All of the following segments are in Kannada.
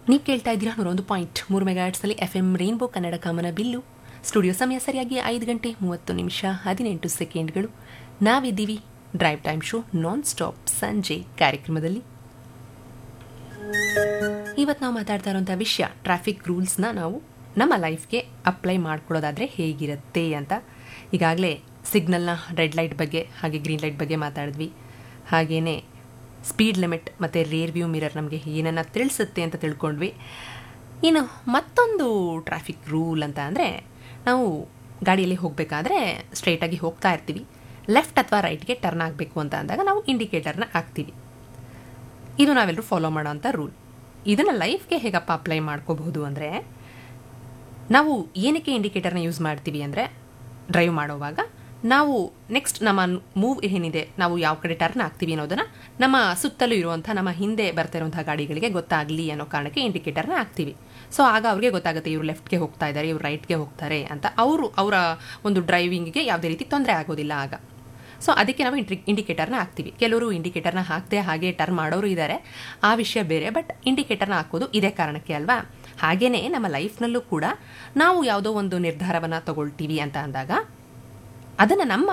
ನೀವು ಕೇಳ್ತಾ ಇದ್ದೀರಾ ನೂರೊಂದು ಪಾಯಿಂಟ್ ಮೂರು ಮೆಗಾಟ್ಸಲ್ಲಿ ಎಫ್ ಎಂ ರೈನ್ಬೋ ಕನ್ನಡ ಕಾಮನ ಬಿಲ್ಲು ಸ್ಟುಡಿಯೋ ಸಮಯ ಸರಿಯಾಗಿ ಐದು ಗಂಟೆ ಮೂವತ್ತು ನಿಮಿಷ ಹದಿನೆಂಟು ಸೆಕೆಂಡ್ಗಳು ನಾವಿದ್ದೀವಿ drive time show non stop ಸಂಜೆ ಕಾರ್ಯಕ್ರಮದಲ್ಲಿ ಇವತ್ತು ನಾವು ಮಾತಾಡ್ತಾ ಇರೋಂಥ ವಿಷಯ ಟ್ರಾಫಿಕ್ ರೂಲ್ಸ್ನ ನಾವು ನಮ್ಮ ಲೈಫ್ಗೆ ಅಪ್ಲೈ ಮಾಡ್ಕೊಳ್ಳೋದಾದರೆ ಹೇಗಿರುತ್ತೆ ಅಂತ ಈಗಾಗಲೇ ಸಿಗ್ನಲ್ನ ರೆಡ್ ಲೈಟ್ ಬಗ್ಗೆ ಹಾಗೆ ಗ್ರೀನ್ ಲೈಟ್ ಬಗ್ಗೆ ಮಾತಾಡಿದ್ವಿ ಹಾಗೆಯೇ ಸ್ಪೀಡ್ ಲಿಮಿಟ್ ಮತ್ತು ರೇರ್ ವ್ಯೂ ಮಿರರ್ ನಮಗೆ ಏನನ್ನು ತಿಳಿಸುತ್ತೆ ಅಂತ ತಿಳ್ಕೊಂಡ್ವಿ ಇನ್ನು ಮತ್ತೊಂದು ಟ್ರಾಫಿಕ್ ರೂಲ್ ಅಂತ ಅಂದರೆ ನಾವು ಗಾಡಿಯಲ್ಲಿ ಹೋಗಬೇಕಾದ್ರೆ ಸ್ಟ್ರೈಟಾಗಿ ಹೋಗ್ತಾ ಇರ್ತೀವಿ ಲೆಫ್ಟ್ ಅಥವಾ ರೈಟ್ಗೆ ಟರ್ನ್ ಆಗಬೇಕು ಅಂತ ಅಂದಾಗ ನಾವು ಇಂಡಿಕೇಟರ್ನ ಹಾಕ್ತೀವಿ ಇದು ನಾವೆಲ್ಲರೂ ಫಾಲೋ ಮಾಡೋವಂಥ ರೂಲ್ ಇದನ್ನು ಲೈಫ್ಗೆ ಹೇಗಪ್ಪ ಅಪ್ಲೈ ಮಾಡ್ಕೋಬಹುದು ಅಂದರೆ ನಾವು ಏನಕ್ಕೆ ಇಂಡಿಕೇಟರ್ನ ಯೂಸ್ ಮಾಡ್ತೀವಿ ಅಂದರೆ ಡ್ರೈವ್ ಮಾಡೋವಾಗ ನಾವು ನೆಕ್ಸ್ಟ್ ನಮ್ಮ ಮೂವ್ ಏನಿದೆ ನಾವು ಯಾವ ಕಡೆ ಟರ್ನ್ ಆಗ್ತೀವಿ ಅನ್ನೋದನ್ನು ನಮ್ಮ ಸುತ್ತಲೂ ಇರುವಂಥ ನಮ್ಮ ಹಿಂದೆ ಬರ್ತಾ ಇರುವಂಥ ಗಾಡಿಗಳಿಗೆ ಗೊತ್ತಾಗಲಿ ಅನ್ನೋ ಕಾರಣಕ್ಕೆ ಇಂಡಿಕೇಟರ್ನ ಹಾಕ್ತೀವಿ ಸೊ ಆಗ ಅವ್ರಿಗೆ ಗೊತ್ತಾಗುತ್ತೆ ಇವರು ಲೆಫ್ಟ್ಗೆ ಹೋಗ್ತಾ ಇದ್ದಾರೆ ಇವ್ರು ರೈಟ್ಗೆ ಹೋಗ್ತಾರೆ ಅಂತ ಅವರು ಅವರ ಒಂದು ಡ್ರೈವಿಂಗಿಗೆ ಯಾವುದೇ ರೀತಿ ತೊಂದರೆ ಆಗೋದಿಲ್ಲ ಆಗ ಸೊ ಅದಕ್ಕೆ ನಾವು ಇಂಟ್ರಿ ಇಂಡಿಕೇಟರ್ನ ಹಾಕ್ತೀವಿ ಕೆಲವರು ಇಂಡಿಕೇಟರ್ನ ಹಾಕದೆ ಹಾಗೆ ಟರ್ನ್ ಮಾಡೋರು ಇದ್ದಾರೆ ಆ ವಿಷಯ ಬೇರೆ ಬಟ್ ಇಂಡಿಕೇಟರ್ನ ಹಾಕೋದು ಇದೇ ಕಾರಣಕ್ಕೆ ಅಲ್ವಾ ಹಾಗೆಯೇ ನಮ್ಮ ಲೈಫ್ನಲ್ಲೂ ಕೂಡ ನಾವು ಯಾವುದೋ ಒಂದು ನಿರ್ಧಾರವನ್ನು ತಗೊಳ್ತೀವಿ ಅಂತ ಅಂದಾಗ ಅದನ್ನು ನಮ್ಮ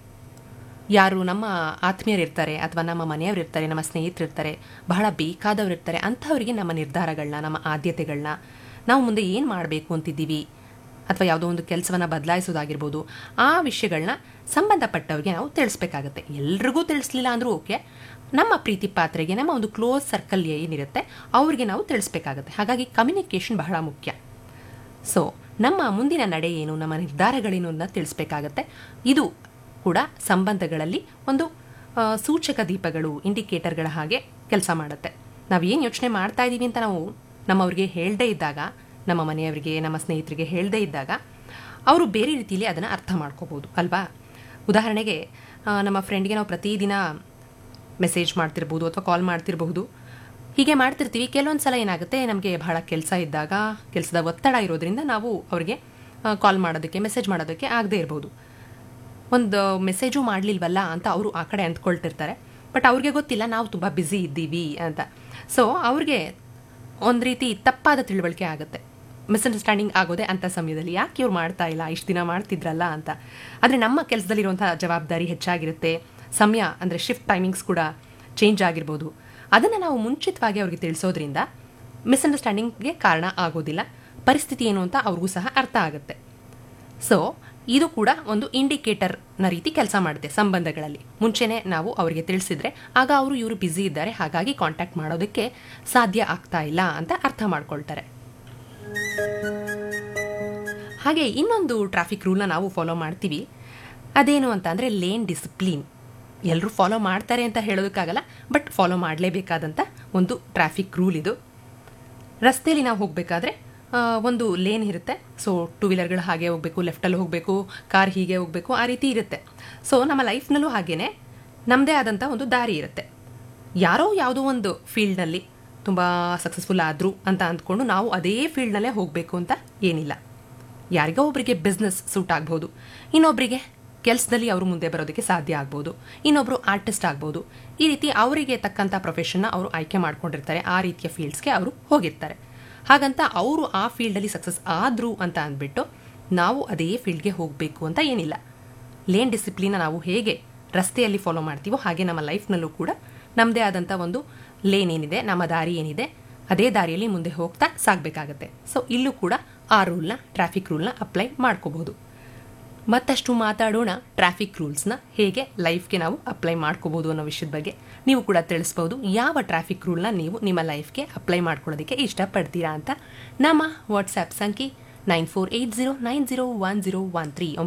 ಯಾರು ನಮ್ಮ ಆತ್ಮೀಯರು ಇರ್ತಾರೆ ಅಥವಾ ನಮ್ಮ ಮನೆಯವರು ಇರ್ತಾರೆ ನಮ್ಮ ಸ್ನೇಹಿತರು ಇರ್ತಾರೆ ಬಹಳ ಬೇಕಾದವರು ಇರ್ತಾರೆ ಅಂಥವರಿಗೆ ನಮ್ಮ ನಿರ್ಧಾರಗಳನ್ನ ನಮ್ಮ ಆದ್ಯತೆಗಳನ್ನ ನಾವು ಮುಂದೆ ಏನು ಮಾಡಬೇಕು ಅಂತಿದ್ದೀವಿ ಅಥವಾ ಯಾವುದೋ ಒಂದು ಕೆಲಸವನ್ನು ಬದಲಾಯಿಸೋದಾಗಿರ್ಬೋದು ಆ ವಿಷಯಗಳನ್ನ ಸಂಬಂಧಪಟ್ಟವ್ರಿಗೆ ನಾವು ತಿಳಿಸ್ಬೇಕಾಗತ್ತೆ ಎಲ್ರಿಗೂ ತಿಳಿಸ್ಲಿಲ್ಲ ಅಂದರೂ ಓಕೆ ನಮ್ಮ ಪ್ರೀತಿ ಪಾತ್ರೆಗೆ ನಮ್ಮ ಒಂದು ಕ್ಲೋಸ್ ಸರ್ಕಲ್ ಏನಿರುತ್ತೆ ಅವ್ರಿಗೆ ನಾವು ತಿಳಿಸ್ಬೇಕಾಗತ್ತೆ ಹಾಗಾಗಿ ಕಮ್ಯುನಿಕೇಷನ್ ಬಹಳ ಮುಖ್ಯ ಸೊ ನಮ್ಮ ಮುಂದಿನ ನಡೆ ಏನು ನಮ್ಮ ನಿರ್ಧಾರಗಳೇನು ಅಂತ ತಿಳಿಸ್ಬೇಕಾಗತ್ತೆ ಇದು ಕೂಡ ಸಂಬಂಧಗಳಲ್ಲಿ ಒಂದು ಆ, ಸೂಚಕ ದೀಪಗಳು ಇಂಡಿಕೇಟರ್ಗಳ ಹಾಗೆ ಕೆಲಸ ಮಾಡುತ್ತೆ ನಾವು ಏನು ಯೋಚನೆ ಮಾಡ್ತಾ ಇದ್ದೀವಿ ಅಂತ ನಾವು ನಮ್ಮವ್ರಿಗೆ ಹೇಳದೇ ಇದ್ದಾಗ ನಮ್ಮ ಮನೆಯವರಿಗೆ ನಮ್ಮ ಸ್ನೇಹಿತರಿಗೆ ಹೇಳದೇ ಇದ್ದಾಗ ಅವರು ಬೇರೆ ರೀತಿಯಲ್ಲಿ ಅದನ್ನು ಅರ್ಥ ಮಾಡ್ಕೋಬೋದು ಅಲ್ವಾ ಉದಾಹರಣೆಗೆ ಆ, ನಮ್ಮ ಫ್ರೆಂಡ್ಗೆ ನಾವು ಪ್ರತಿದಿನ ಮೆಸೇಜ್ ಮಾಡ್ತಿರ್ಬೋದು ಅಥವಾ ಕಾಲ್ ಮಾಡ್ತಿರಬಹುದು ಹೀಗೆ ಮಾಡ್ತಿರ್ತೀವಿ ಕೆಲವೊಂದು ಸಲ ಏನಾಗುತ್ತೆ ನಮಗೆ ಬಹಳ ಕೆಲಸ ಇದ್ದಾಗ ಕೆಲಸದ ಒತ್ತಡ ಇರೋದ್ರಿಂದ ನಾವು ಅವ್ರಿಗೆ ಕಾಲ್ ಮಾಡೋದಕ್ಕೆ ಮೆಸೇಜ್ ಮಾಡೋದಕ್ಕೆ ಆಗದೇ ಇರ್ಬೋದು ಒಂದು ಮೆಸೇಜು ಮಾಡಲಿಲ್ವಲ್ಲ ಅಂತ ಅವರು ಆ ಕಡೆ ಅಂದ್ಕೊಳ್ತಿರ್ತಾರೆ ಬಟ್ ಅವ್ರಿಗೆ ಗೊತ್ತಿಲ್ಲ ನಾವು ತುಂಬ ಬ್ಯುಸಿ ಇದ್ದೀವಿ ಅಂತ ಸೊ ಅವ್ರಿಗೆ ಒಂದು ರೀತಿ ತಪ್ಪಾದ ತಿಳುವಳಿಕೆ ಆಗುತ್ತೆ ಮಿಸ್ಅಂಡರ್ಸ್ಟ್ಯಾಂಡಿಂಗ್ ಆಗೋದೆ ಅಂಥ ಸಮಯದಲ್ಲಿ ಯಾಕೆ ಇವ್ರು ಮಾಡ್ತಾ ಇಲ್ಲ ಇಷ್ಟು ದಿನ ಮಾಡ್ತಿದ್ರಲ್ಲ ಅಂತ ಆದರೆ ನಮ್ಮ ಕೆಲಸದಲ್ಲಿರುವಂಥ ಜವಾಬ್ದಾರಿ ಹೆಚ್ಚಾಗಿರುತ್ತೆ ಸಮಯ ಅಂದರೆ ಶಿಫ್ಟ್ ಟೈಮಿಂಗ್ಸ್ ಕೂಡ ಚೇಂಜ್ ಆಗಿರ್ಬೋದು ಅದನ್ನು ನಾವು ಮುಂಚಿತವಾಗಿ ಅವ್ರಿಗೆ ತಿಳಿಸೋದ್ರಿಂದ ಮಿಸ್ಅಂಡರ್ಸ್ಟ್ಯಾಂಡಿಂಗ್ಗೆ ಕಾರಣ ಆಗೋದಿಲ್ಲ ಪರಿಸ್ಥಿತಿ ಏನು ಅಂತ ಅವ್ರಿಗೂ ಸಹ ಅರ್ಥ ಆಗುತ್ತೆ ಸೊ ಇದು ಕೂಡ ಒಂದು ಇಂಡಿಕೇಟರ್ನ ರೀತಿ ಕೆಲಸ ಮಾಡುತ್ತೆ ಸಂಬಂಧಗಳಲ್ಲಿ ಮುಂಚೆನೆ ನಾವು ಅವರಿಗೆ ತಿಳಿಸಿದ್ರೆ ಆಗ ಅವರು ಇವರು ಬ್ಯುಸಿ ಇದ್ದಾರೆ ಹಾಗಾಗಿ ಕಾಂಟ್ಯಾಕ್ಟ್ ಮಾಡೋದಕ್ಕೆ ಸಾಧ್ಯ ಆಗ್ತಾ ಇಲ್ಲ ಅಂತ ಅರ್ಥ ಮಾಡ್ಕೊಳ್ತಾರೆ ಹಾಗೆ ಇನ್ನೊಂದು ಟ್ರಾಫಿಕ್ ರೂಲ್ನ ನಾವು ಫಾಲೋ ಮಾಡ್ತೀವಿ ಅದೇನು ಅಂತ ಅಂದರೆ ಲೇನ್ ಡಿಸಿಪ್ಲಿನ್ ಎಲ್ಲರೂ ಫಾಲೋ ಮಾಡ್ತಾರೆ ಅಂತ ಹೇಳೋದಕ್ಕಾಗಲ್ಲ ಬಟ್ ಫಾಲೋ ಮಾಡಲೇಬೇಕಾದಂಥ ಒಂದು ಟ್ರಾಫಿಕ್ ರೂಲ್ ಇದು ರಸ್ತೆಯಲ್ಲಿ ನಾವು ಹೋಗಬೇಕಾದ್ರೆ ಒಂದು ಲೇನ್ ಇರುತ್ತೆ ಸೊ ಟೂ ವೀಲರ್ಗಳು ಹಾಗೆ ಹೋಗಬೇಕು ಲೆಫ್ಟಲ್ಲಿ ಹೋಗಬೇಕು ಕಾರ್ ಹೀಗೆ ಹೋಗಬೇಕು ಆ ರೀತಿ ಇರುತ್ತೆ ಸೊ ನಮ್ಮ ಲೈಫ್ನಲ್ಲೂ ಹಾಗೇನೆ ನಮ್ಮದೇ ಆದಂಥ ಒಂದು ದಾರಿ ಇರುತ್ತೆ ಯಾರೋ ಯಾವುದೋ ಒಂದು ಫೀಲ್ಡ್ನಲ್ಲಿ ತುಂಬ ಸಕ್ಸಸ್ಫುಲ್ ಆದರು ಅಂತ ಅಂದ್ಕೊಂಡು ನಾವು ಅದೇ ಫೀಲ್ಡ್ನಲ್ಲೇ ಹೋಗಬೇಕು ಅಂತ ಏನಿಲ್ಲ ಯಾರಿಗೋ ಒಬ್ಬರಿಗೆ ಬಿಸ್ನೆಸ್ ಸೂಟ್ ಆಗ್ಬೋದು ಇನ್ನೊಬ್ಬರಿಗೆ ಕೆಲಸದಲ್ಲಿ ಅವರು ಮುಂದೆ ಬರೋದಕ್ಕೆ ಸಾಧ್ಯ ಆಗ್ಬೋದು ಇನ್ನೊಬ್ಬರು ಆರ್ಟಿಸ್ಟ್ ಆಗ್ಬೋದು ಈ ರೀತಿ ಅವರಿಗೆ ತಕ್ಕಂಥ ಪ್ರೊಫೆಷನ್ನ ಅವರು ಆಯ್ಕೆ ಮಾಡ್ಕೊಂಡಿರ್ತಾರೆ ಆ ರೀತಿಯ ಫೀಲ್ಡ್ಸ್ಗೆ ಅವರು ಹೋಗಿರ್ತಾರೆ ಹಾಗಂತ ಅವರು ಆ ಫೀಲ್ಡಲ್ಲಿ ಸಕ್ಸಸ್ ಆದರು ಅಂತ ಅಂದ್ಬಿಟ್ಟು ನಾವು ಅದೇ ಫೀಲ್ಡ್ಗೆ ಹೋಗಬೇಕು ಅಂತ ಏನಿಲ್ಲ ಲೇನ್ ಡಿಸಿಪ್ಲಿನ ನಾವು ಹೇಗೆ ರಸ್ತೆಯಲ್ಲಿ ಫಾಲೋ ಮಾಡ್ತೀವೋ ಹಾಗೆ ನಮ್ಮ ಲೈಫ್ನಲ್ಲೂ ಕೂಡ ನಮ್ಮದೇ ಆದಂಥ ಒಂದು ಲೇನ್ ಏನಿದೆ ನಮ್ಮ ದಾರಿ ಏನಿದೆ ಅದೇ ದಾರಿಯಲ್ಲಿ ಮುಂದೆ ಹೋಗ್ತಾ ಸಾಗಬೇಕಾಗತ್ತೆ ಸೊ ಇಲ್ಲೂ ಕೂಡ ಆ ರೂಲ್ನ ಟ್ರಾಫಿಕ್ ರೂಲ್ನ ಅಪ್ಲೈ ಮಾಡ್ಕೋಬಹುದು ಮತ್ತಷ್ಟು ಮಾತಾಡೋಣ ಟ್ರಾಫಿಕ್ ರೂಲ್ಸ್ನ ಹೇಗೆ ಲೈಫ್ಗೆ ನಾವು ಅಪ್ಲೈ ಮಾಡ್ಕೋಬಹುದು ಅನ್ನೋ ವಿಷಯದ ಬಗ್ಗೆ ನೀವು ಕೂಡ ತಿಳಿಸ್ಬೋದು ಯಾವ ಟ್ರಾಫಿಕ್ ರೂಲ್ನ ನೀವು ನಿಮ್ಮ ಲೈಫ್ಗೆ ಅಪ್ಲೈ ಮಾಡ್ಕೊಳ್ಳೋದಕ್ಕೆ ಇಷ್ಟಪಡ್ತೀರಾ ಅಂತ ನಮ್ಮ ವಾಟ್ಸ್ಆ್ಯಪ್ ಸಂಖ್ಯೆ nine four eight zero nine zero one zero one three